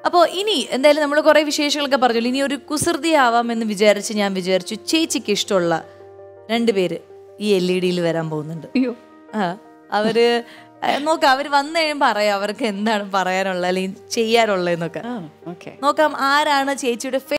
അപ്പോൾ ഇനി എന്തായാലും നമ്മൾ കുറേ വിശേഷങ്ങളൊക്കെ പറഞ്ഞല്ലോ ഇനി ഒരു കുസൃതി ആവാമെന്ന് വിചാരിച്ച് ഞാൻ വിചാരിച്ചു ചേച്ചിക്ക് ഇഷ്ടമുള്ള രണ്ടുപേര് ഈ എൽ ഇ ഡിയിൽ വരാൻ പോകുന്നുണ്ട് അയ്യോ ആ അവര് ആ, നോക്കാം അവര് വന്നു കഴിയുമ്പോൾ അറിയാം അവർക്ക് എന്താണ് പറയാനുള്ളത് അല്ലെങ്കിൽ ചെയ്യാനുള്ളതെന്നൊക്കെ ആ ഓക്കെ നോക്കാം ആരാണ് ചേച്ചിയുടെ ഫേ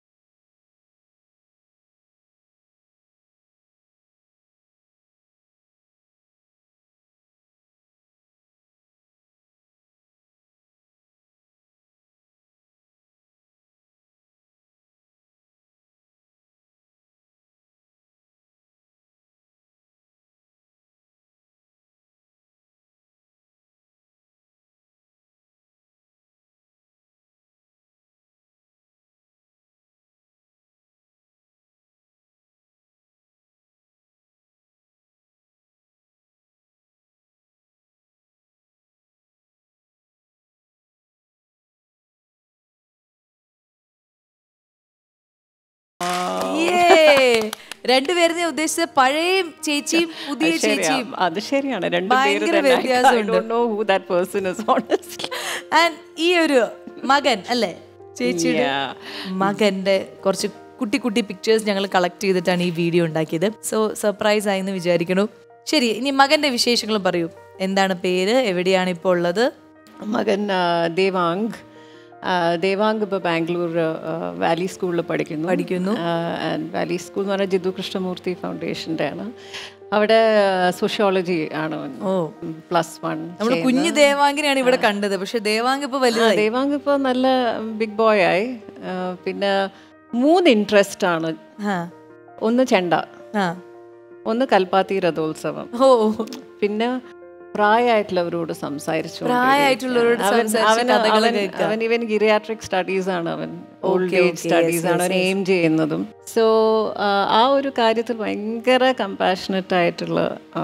രണ്ടുപേരെ ഉദ്ദേശിച്ചത് പഴയ ചേച്ചിയും പുതിയ ചേച്ചിയും അത് ശരിയാണ് രണ്ട് ഭയങ്കര വ്യത്യാസമുണ്ട്. No who that person is honestly and ഈ ഒരു മകൻ അല്ലേ ചേച്ചിയുടെ Yeah. മകന്റെ കുറച്ച് കുട്ടി കുട്ടി പിക്ചേഴ്സ് ഞങ്ങൾ കളക്ട് ചെയ്തിട്ടാണ് ഈ വീഡിയോ ഉണ്ടാക്കിയത് സോ സർപ്രൈസ് ആയെന്ന് വിചാരിക്കണു ശരി ഇനി മകന്റെ വിശേഷങ്ങൾ പറയൂ എന്താണ് പേര് എവിടെയാണ് ഇപ്പോൾ ഉള്ളത് മകൻ ആ, ദേവാങ്ക് ആ, ദേവാങ്ക് ഇപ്പോൾ ബാംഗ്ലൂർ ആ, വാലി സ്കൂളിൽ പഠിക്കുന്നു പഠിക്കുന്നു. ആൻഡ് വാലി സ്കൂൾ എന്ന് പറഞ്ഞാൽ ജിതു കൃഷ്ണമൂർത്തി ഫൗണ്ടേഷൻ്റെ ആണ് അവിടെ സോഷ്യോളജി ആണ് പ്ലസ് വൺ നമ്മൾ കുഞ്ഞു ദേവാങ്കിനെയാണ് ഇവിടെ കണ്ടത് പക്ഷെ ദേവാങ്ക് ഇപ്പൊ വലുതായി ദേവാങ്ക് ഇപ്പോൾ നല്ല ബിഗ് ബോയ് ആയി ആ, പിന്നെ മൂന്ന് ഇൻട്രസ്റ്റ് ആണ് ആ ഒന്ന് ചെണ്ട ആ ഒന്ന് കൽപ്പാത്തി രഥോത്സവം ഓ പിന്നെ പ്രായമായിട്ടുള്ളവരോട് സംസാരിച്ചു പ്രായമായിട്ടുള്ളവരോട് സംസാരിച്ച് കഥകൾ കേൾക്കുക. അവൻ ഇവൻ ഗിറിയാട്രിക് സ്റ്റഡീസ് ആണ് അവൻ old Okay, age okay, studies yes, ആണ് അവൻ എയിം ചെയ്യുന്നതും സോ ആ ഒരു കാര്യത്തിൽ ഭയങ്കര കമ്പാഷനറ്റ് ആയിട്ടുള്ള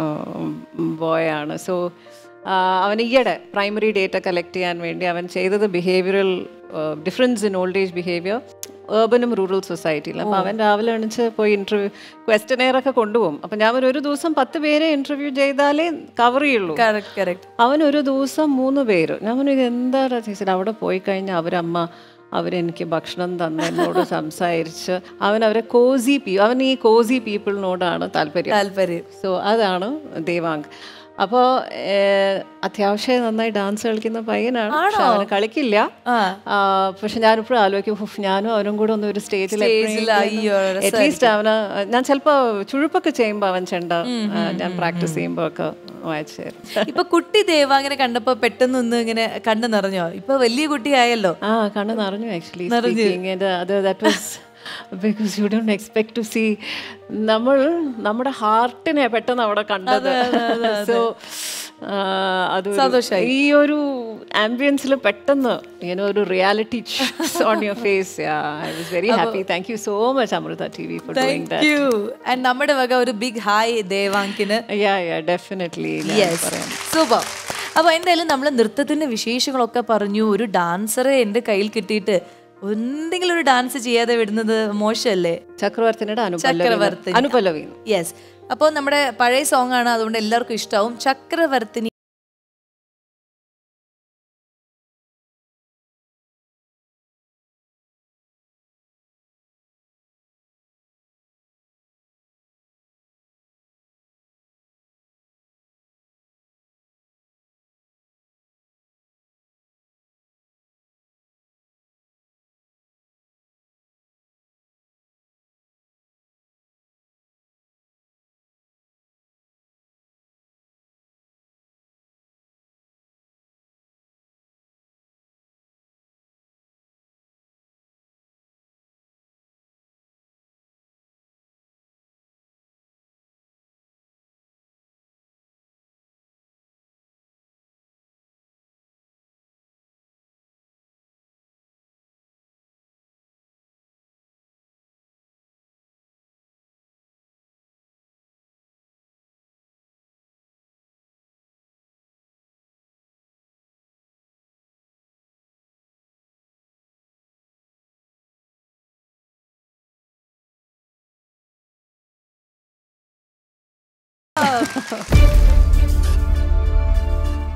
ബോയ് ആണ് സോ അവൻ ഈയിടെ പ്രൈമറി ഡേറ്റ കളക്ട് ചെയ്യാൻ വേണ്ടി അവൻ ചെയ്തത് behavioural difference in old age behaviour ഏർബനും റൂറൽ സൊസൈറ്റിയിൽ അപ്പോൾ അവൻ രാവിലെ എണിച്ച് പോയി ഇൻ്റർവ്യൂ ക്വസ്റ്റനെയർ ഒക്കെ കൊണ്ടുപോകും അപ്പം ഞാൻ ഒരു- ഒരു ദിവസം പത്ത് പേരെ ഇൻ്റർവ്യൂ ചെയ്താലേ കവർ ചെയ്യുള്ളൂ കറക്റ്റ് കറക്റ്റ് അവൻ ഒരു ദിവസം മൂന്ന് പേര് ഞാൻ പറഞ്ഞു ഇത് എന്താ ചേച്ചി അവിടെ പോയി കഴിഞ്ഞാൽ അവരമ്മ അവരെനിക്ക് ഭക്ഷണം തന്ന് എന്നോട് സംസാരിച്ച് അവൻ അവരെ കോസി പീ അവൻ ഈ കോസി പീപ്പിളിനോടാണ് താല്പര്യം താല്പര്യം സോ അതാണ് ദേവാങ്ക് അപ്പോൾ അത്യാവശ്യം നന്നായി ഡാൻസ് കളിക്കുന്ന പയ്യനാണ് പക്ഷെ അവന് കളിക്കില്ല ആ. ആ, പക്ഷെ ഞാനിപ്പോഴും ആലോചിക്കും "ഉഫ്, ഞാനും അവനും കൂടെ ഒന്ന് ഒരു സ്റ്റേജിൽ സ്റ്റേജിൽ അയ്യോ, അറ്റ്ലീസ്റ്റ് അവന് ഞാൻ ചിലപ്പോൾ ചുഴുപ്പൊക്കെ ചെയ്യുമ്പോൾ അവൻ ചെണ്ട ആ, ഞാൻ പ്രാക്ടീസ് ചെയ്യുമ്പോൾ ഒക്കെ വായിച്ചു തരും ഇപ്പൊ കുട്ടി ദേവാങ്കിനെ കണ്ടപ്പോ പെട്ടെന്ന് ഒന്ന് ഇങ്ങനെ കണ്ടു നിറഞ്ഞോ ഇപ്പൊ വലിയ കുട്ടിയായല്ലോ ആ കണ്ണ് നിറഞ്ഞു ആക്ച്വലി അത് that was because you don't expect to see നമ്മൾ നമ്മുടെ ഹാർട്ടിനെ പെട്ടെന്ന് അവിടെ കണ്ടത് സോ അത് ഈ ഒരു ആംബിയൻസിൽ പെട്ടെന്ന് ഇങ്ങനെ ഒരു reality on your face I was very happy thank you so much Amrita T V for doing thank you and നമ്മുടെ വക ഒരു ബിഗ് ഹായ് ദേവാങ്കിന് യാ യാ ഡെഫിനറ്റ്ലി പറയാം സൂപ്പർ അപ്പൊ എന്തായാലും നമ്മൾ നൃത്തത്തിന്റെ വിശേഷങ്ങളൊക്കെ പറഞ്ഞു ഒരു ഡാൻസറെ എന്റെ കയ്യിൽ കിട്ടിയിട്ട് എന്തെങ്കിലും ഒരു ഡാൻസ് ചെയ്യാതെ വിടുന്നത് മോശമല്ലേ ചക്രവർത്തിനിയുടെ അനുപല്ലവി ചക്രവർത്തിനി. അനുപല്ലവി യെസ് അപ്പോൾ നമ്മുടെ പഴയ സോങ് ആണ് അതുകൊണ്ട് എല്ലാവർക്കും ഇഷ്ടാവും ചക്രവർത്തിനി